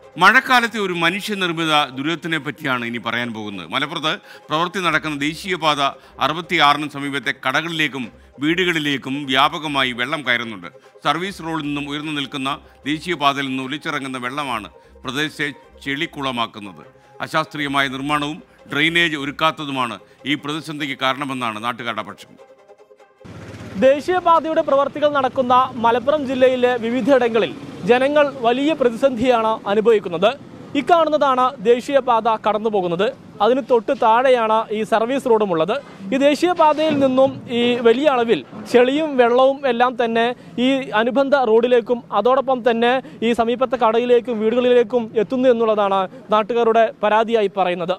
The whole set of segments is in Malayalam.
മഴക്കാലത്തെ ഒരു മനുഷ്യനിർമ്മിത ദുരിതത്തിനെ പറ്റിയാണ് ഇനി പറയാൻ പോകുന്നത് മലപ്പുറത്ത് പ്രവൃത്തി നടക്കുന്ന ദേശീയപാത അറുപത്തിയാറിന് സമീപത്തെ കടകളിലേക്കും വീടുകളിലേക്കും വ്യാപകമായി വെള്ളം കയറുന്നുണ്ട് സർവീസ് റോഡിൽ നിന്നും ഉയർന്നു നിൽക്കുന്ന ദേശീയപാതയിൽ നിന്ന് ഒലിച്ചിറങ്ങുന്ന വെള്ളമാണ് പ്രദേശത്തെ ചെളിക്കുളമാക്കുന്നത് അശാസ്ത്രീയമായ നിർമ്മാണവും ഡ്രെയിനേജ് ഒരുക്കാത്തതുമാണ് ഈ പ്രതിസന്ധിക്ക് കാരണമെന്നാണ് നാട്ടുകാരുടെ പക്ഷം ദേശീയപാതയുടെ പ്രവർത്തികൾ നടക്കുന്ന മലപ്പുറം ജില്ലയിലെ വിവിധയിടങ്ങളിൽ ജനങ്ങൾ വലിയ പ്രതിസന്ധിയാണ് അനുഭവിക്കുന്നത് ഇക്കാണുന്നതാണ് ദേശീയപാത കടന്നു പോകുന്നത് അതിന് തൊട്ട് താഴെയാണ് ഈ സർവീസ് റോഡുമുള്ളത് ഈ ദേശീയപാതയിൽ നിന്നും ഈ വലിയ അളവിൽ ചെളിയും വെള്ളവും എല്ലാം തന്നെ ഈ അനുബന്ധ റോഡിലേക്കും അതോടൊപ്പം തന്നെ ഈ സമീപത്തെ കടയിലേക്കും വീടുകളിലേക്കും എത്തുന്നു എന്നുള്ളതാണ് നാട്ടുകാരുടെ പരാതിയായി പറയുന്നത്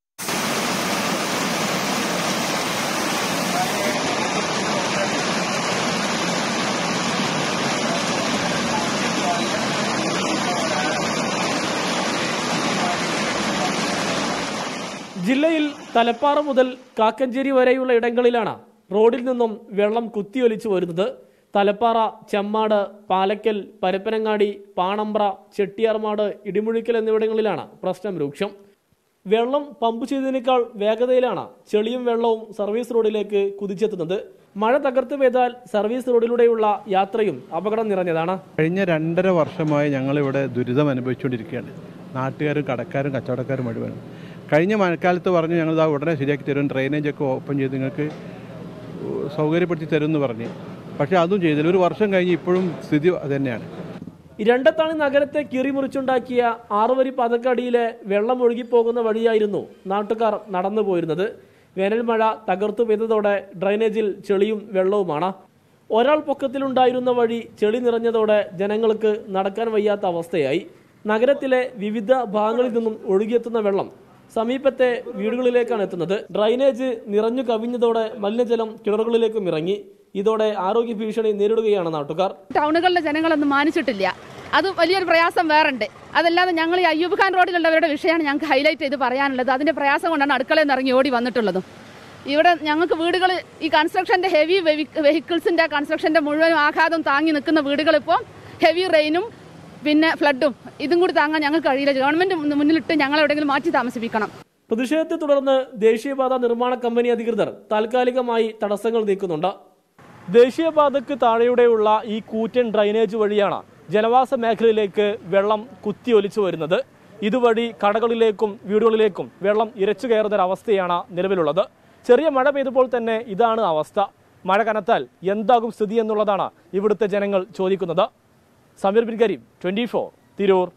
ജില്ലയിൽ തലപ്പാറ മുതൽ കാക്കഞ്ചേരി വരെയുള്ള ഇടങ്ങളിലാണ് റോഡിൽ നിന്നും വെള്ളം കുത്തിയൊലിച്ചു വരുന്നത് തലപ്പാറ ചെമ്മാട് പാലക്കൽ പരപ്പനങ്ങാടി പാണമ്പ്ര ചെട്ടിയാർമാട് ഇടിമുഴിക്കൽ എന്നിവിടങ്ങളിലാണ് പ്രശ്നം രൂക്ഷം വെള്ളം പമ്പ് ചെയ്തതിനേക്കാൾ വേഗതയിലാണ് ചെളിയും വെള്ളവും സർവീസ് റോഡിലേക്ക് കുതിച്ചെത്തുന്നത് മഴ തകർത്ത് പെയ്താൽ സർവീസ് റോഡിലൂടെയുള്ള യാത്രയും അപകടം നിറഞ്ഞതാണ് കഴിഞ്ഞ രണ്ടര വർഷമായി ഞങ്ങളിവിടെ ദുരിതം അനുഭവിച്ചുകൊണ്ടിരിക്കുകയാണ് നാട്ടുകാരും കടക്കാരും കച്ചവടക്കാരും മുഴുവനും കഴിഞ്ഞ മഴക്കാലത്ത് പറഞ്ഞു ഞങ്ങൾ ഇതാ ഉടനെ ശരിയാക്കി തരും ഡ്രെയിനേജ് ഒക്കെ ഓപ്പൺ ചെയ്ത് നിങ്ങൾക്ക് സൗകര്യപ്പെടുത്തി തരും എന്ന് പറഞ്ഞ് പക്ഷേ അതും ചെയ്തില്ല ഒരു വർഷം കഴിഞ്ഞ് ഇപ്പോഴും സ്ഥിതി അത് തന്നെയാണ് രണ്ടത്താണി നഗരത്തെ കീറിമുറിച്ചുണ്ടാക്കിയ ആറുവരി പതക്കടിയിലെ വെള്ളം ഒഴുകിപ്പോകുന്ന വഴിയായിരുന്നു നാട്ടുകാർ നടന്നു പോയിരുന്നത് വേനൽ മഴ തകർത്തു പെയ്തതോടെ ഡ്രൈനേജിൽ ചെളിയും വെള്ളവുമാണ് ഒരാൾ പൊക്കത്തിലുണ്ടായിരുന്ന വഴി ചെളി നിറഞ്ഞതോടെ ജനങ്ങൾക്ക് നടക്കാൻ വയ്യാത്ത അവസ്ഥയായി നഗരത്തിലെ വിവിധ ഭാഗങ്ങളിൽ നിന്നും ഒഴുകിയെത്തുന്ന വെള്ളം സമീപത്തെ വീടുകളിലേക്കാണ് എത്തുന്നത് ഡ്രൈനേജ് നിറഞ്ഞു കവിഞ്ഞതോടെ മലിനജലം കിണറുകളിലേക്കും ഇറങ്ങി ഇതോടെ ആരോഗ്യ ഭീഷണി നേരിടുകയാണ് നാട്ടുകാർ ടൗണുകളിലെ ജനങ്ങളൊന്നും മാനിച്ചിട്ടില്ല അത് വലിയൊരു പ്രയാസം വേറുണ്ട് അതല്ലാതെ ഞങ്ങൾ ഈ അയ്യൂബ് ഖാൻ റോഡിലുള്ളവരുടെ വിഷയമാണ് ഞങ്ങൾക്ക് ഹൈലൈറ്റ് ചെയ്ത് പറയാനുള്ളത് അതിന്റെ പ്രയാസം കൊണ്ടാണ് അടുക്കളയിൽ നിന്ന് ഇറങ്ങി ഓടി വന്നിട്ടുള്ളതും ഇവിടെ ഞങ്ങൾക്ക് വീടുകൾ ഈ കൺസ്ട്രക്ഷന്റെ ഹെവി വെഹിക്കിൾസിന്റെ കൺസ്ട്രക്ഷന്റെ മുഴുവൻ ആഘാതം താങ്ങി നിൽക്കുന്ന വീടുകൾ ഇപ്പോൾ ഹെവി റെയിനും പിന്നെ ഫ്ലഡും ഇതും കൂടി താങ്ങാൻ ഞങ്ങൾക്ക് കഴിയില്ല ഗവൺമെന്റ് മുന്നിലിട്ട് ഞങ്ങൾ എവിടെയെങ്കിലും മാറ്റി താമസിപ്പിക്കണം പ്രതിഷേധത്തെ തുടർന്ന് ദേശീയപാത നിർമ്മാണ കമ്പനി അധികൃതർ താൽക്കാലികമായി തടസ്സങ്ങൾ നീക്കുന്നുണ്ട് ദേശീയപാതയ്ക്ക് താഴെയുടെയുള്ള ഈ കൂറ്റൻ ഡ്രൈനേജ് വഴിയാണ് ജനവാസ മേഖലയിലേക്ക് വെള്ളം കുത്തിയൊലിച്ചു വരുന്നത് ഇതുവഴി കടകളിലേക്കും വീടുകളിലേക്കും വെള്ളം ഇരച്ചു കയറുന്ന ഒരു അവസ്ഥയാണ് നിലവിലുള്ളത് ചെറിയ മഴ പെയ്തപ്പോൾ തന്നെ ഇതാണ് അവസ്ഥ മഴ കനത്താൽ എന്താകും സ്ഥിതി എന്നുള്ളതാണ് ഇവിടുത്തെ ജനങ്ങൾ ചോദിക്കുന്നത് സമീർ ബിൻ കരീം ട്വന്റി ഫോർ തിരൂർ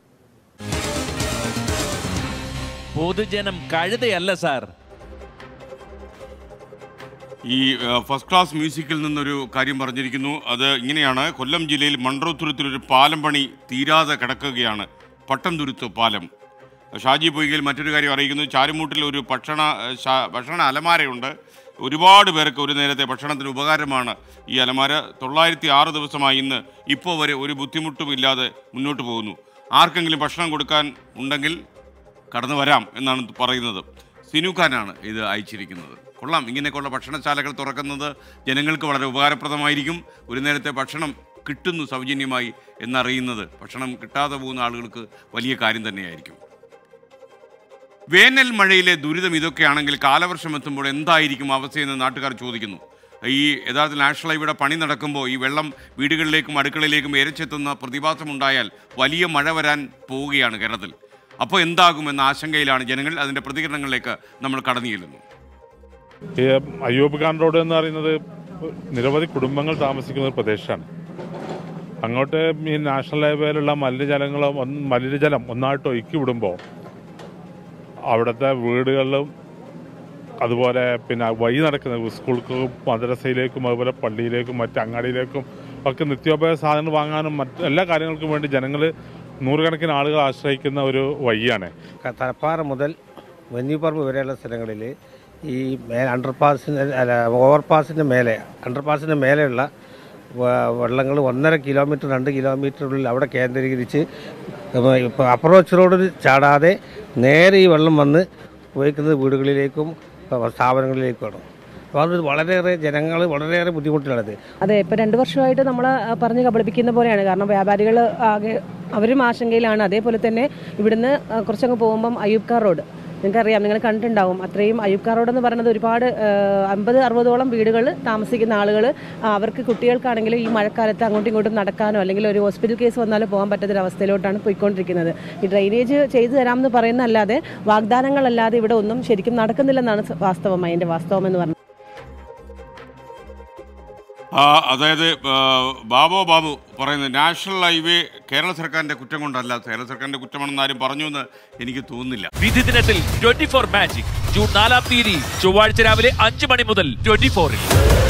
പൊതുജനം കഴുതയല്ല സാർ ഈ ഏഹ്, ഫസ്റ്റ് ക്ലാസ് മ്യൂസിക്കിൽ നിന്നൊരു കാര്യം പറഞ്ഞിരിക്കുന്നു അത് ഇങ്ങനെയാണ് കൊല്ലം ജില്ലയിൽ മൺട്രോത്തുരുത്തിലൊരു പാലം പണി തീരാതെ കിടക്കുകയാണ് പട്ടംതുരുത്ത് പാലം ഷാജി പൊയ്കയിൽ മറ്റൊരു കാര്യം അറിയിക്കുന്നു ചാരുമൂട്ടിൽ ഒരു ഭക്ഷണ ഏഹ്, ശാ- ഭക്ഷണ അലമാരയുണ്ട് ഒരുപാട് പേർക്ക് ഒരു നേരത്തെ ഭക്ഷണത്തിന് ഉപകാരമാണ് ഈ അലമാര തൊള്ളായിരത്തി ആറ് ദിവസമായി ഇന്ന് ഇപ്പോൾ വരെ ഒരു ബുദ്ധിമുട്ടുമില്ലാതെ മുന്നോട്ട് പോകുന്നു ആർക്കെങ്കിലും ഭക്ഷണം കൊടുക്കാൻ ഉണ്ടെങ്കിൽ കടന്നു വരാം എന്നാണ് പറയുന്നത് സിനു ഖാനാണ് ഇത് അയച്ചിരിക്കുന്നത് കൊള്ളാം ഇങ്ങനെയൊക്കെയുള്ള ഭക്ഷണശാലകൾ തുറക്കുന്നത് ജനങ്ങൾക്ക് വളരെ ഉപകാരപ്രദമായിരിക്കും ഒരു നേരത്തെ ഭക്ഷണം കിട്ടുന്നു സൗജന്യമായി എന്നറിയുന്നത് ഭക്ഷണം കിട്ടാതെ പോകുന്ന ആളുകൾക്ക് വലിയ കാര്യം തന്നെയായിരിക്കും വേനൽ മഴയിലെ ദുരിതം ഇതൊക്കെയാണെങ്കിൽ കാലവർഷം എത്തുമ്പോൾ എന്തായിരിക്കും അവസ്ഥയെന്ന് നാട്ടുകാർ ചോദിക്കുന്നു ഈ യഥാർത്ഥത്തിൽ നാഷണൽ ഹൈവേയുടെ പണി നടക്കുമ്പോൾ ഈ വെള്ളം വീടുകളിലേക്കും അടുക്കളയിലേക്കും ഇരച്ചെത്തുന്ന പ്രതിഭാസമുണ്ടായാൽ വലിയ മഴ വരാൻ പോവുകയാണ് കേരളത്തിൽ അപ്പോൾ എന്താകുമെന്ന ആശങ്കയിലാണ് ജനങ്ങൾ അതിൻ്റെ പ്രതികരണങ്ങളിലേക്ക് നമ്മൾ കടന്നു ചെല്ലുന്നു ഈ അയ്യൂബ് ഖാൻ റോഡ് എന്ന് പറയുന്നത് നിരവധി കുടുംബങ്ങൾ താമസിക്കുന്ന ഒരു പ്രദേശമാണ് അങ്ങോട്ട് ഈ നാഷണൽ ഹൈവേയിലുള്ള മലിനജലങ്ങളും ഒന്ന് മലിനജലം ഒന്നായിട്ട് ഒഴുക്കി വിടുമ്പോൾ അവിടുത്തെ വീടുകളിലും അതുപോലെ പിന്നെ വഴി നടക്കുന്ന സ്കൂൾക്കും മദ്രസയിലേക്കും അതുപോലെ പള്ളിയിലേക്കും മറ്റ് അങ്ങാടിയിലേക്കും ഒക്കെ നിത്യോപയോഗ സാധനങ്ങൾ വാങ്ങാനും മറ്റ് എല്ലാ കാര്യങ്ങൾക്കും വേണ്ടി ജനങ്ങൾ നൂറുകണക്കിന് ആളുകൾ ആശ്രയിക്കുന്ന ഒരു വഴിയാണ് ക- തലപ്പാറ മുതൽ വന്യപ്പറമ്പ് വരെയുള്ള സ്ഥലങ്ങളിൽ ഈ മേ അണ്ടർപാസിന് അല്ല ഓവർപാസിൻ്റെ മേലെ അണ്ടർപാസിൻ്റെ മേലെയുള്ള വെള്ളങ്ങൾ ഒന്നര കിലോമീറ്റർ രണ്ട് കിലോമീറ്ററിനുള്ളിൽ അവിടെ കേന്ദ്രീകരിച്ച് ഇപ്പോൾ അപ്രോച്ച് റോഡിൽ ചാടാതെ നേരെ ഈ വെള്ളം വന്ന് ഉപയോഗിക്കുന്നത് വീടുകളിലേക്കും സ്ഥാപനങ്ങളിലേക്കുമാണ് അപ്പോൾ അത് വളരെയേറെ ജനങ്ങൾ വളരെയേറെ ബുദ്ധിമുട്ടിലാണിത് അതെ ഇപ്പോൾ രണ്ട് വർഷമായിട്ട് നമ്മൾ പറഞ്ഞ് കബളിപ്പിക്കുന്ന പോലെയാണ് കാരണം വ്യാപാരികൾ ആകെ അവരും ആശങ്കയിലാണ് അതേപോലെ തന്നെ ഇവിടുന്ന് ആ, കുറച്ചങ്ങ് പോകുമ്പം അയ്യൂബ്കാർ റോഡ് നിങ്ങൾക്കറിയാം നിങ്ങൾ കണ്ടിട്ടുണ്ടാവും അത്രയും അയ്യൂബ്കാർ റോഡ് എന്ന് പറയുന്നത് ഒരുപാട് അമ്പത് അറുപതോളം വീടുകൾ താമസിക്കുന്ന ആളുകൾ അവർക്ക് കുട്ടികൾക്കാണെങ്കിൽ ഈ മഴക്കാലത്ത് അങ്ങോട്ടും ഇങ്ങോട്ടും നടക്കാനോ അല്ലെങ്കിൽ ഒരു ഹോസ്പിറ്റൽ കേസ് വന്നാലോ പോകാൻ പറ്റാത്തൊരവസ്ഥയിലോട്ടാണ് പോയിക്കൊണ്ടിരിക്കുന്നത് ഈ ഡ്രൈനേജ് ചെയ്തു തരാമെന്ന് പറയുന്നതല്ലാതെ വാഗ്ദാനങ്ങളല്ലാതെ ഇവിടെ ഒന്നും ശരിക്കും നടക്കുന്നില്ലെന്നാണ് വാസ്തവം അതിൻ്റെ വാസ്തവം എന്ന് പറയുന്നത് ആ, അതായത് ആ, ബാബു ബാബു പറയുന്നത് നാഷണൽ ഹൈവേ കേരള സർക്കാരിന്റെ കുറ്റം കൊണ്ടല്ല കേരള സർക്കാരിന്റെ കുറ്റമാണെന്ന് ആരും പറഞ്ഞു എന്ന് എനിക്ക് തോന്നുന്നില്ല വിധി ദിനത്തിൽ ട്വന്റി ഫോർ മാജിക് ജൂൺ നാലാം തീയതി ചൊവ്വാഴ്ച രാവിലെ അഞ്ച് മണി മുതൽ ട്വന്റി ഫോറിൽ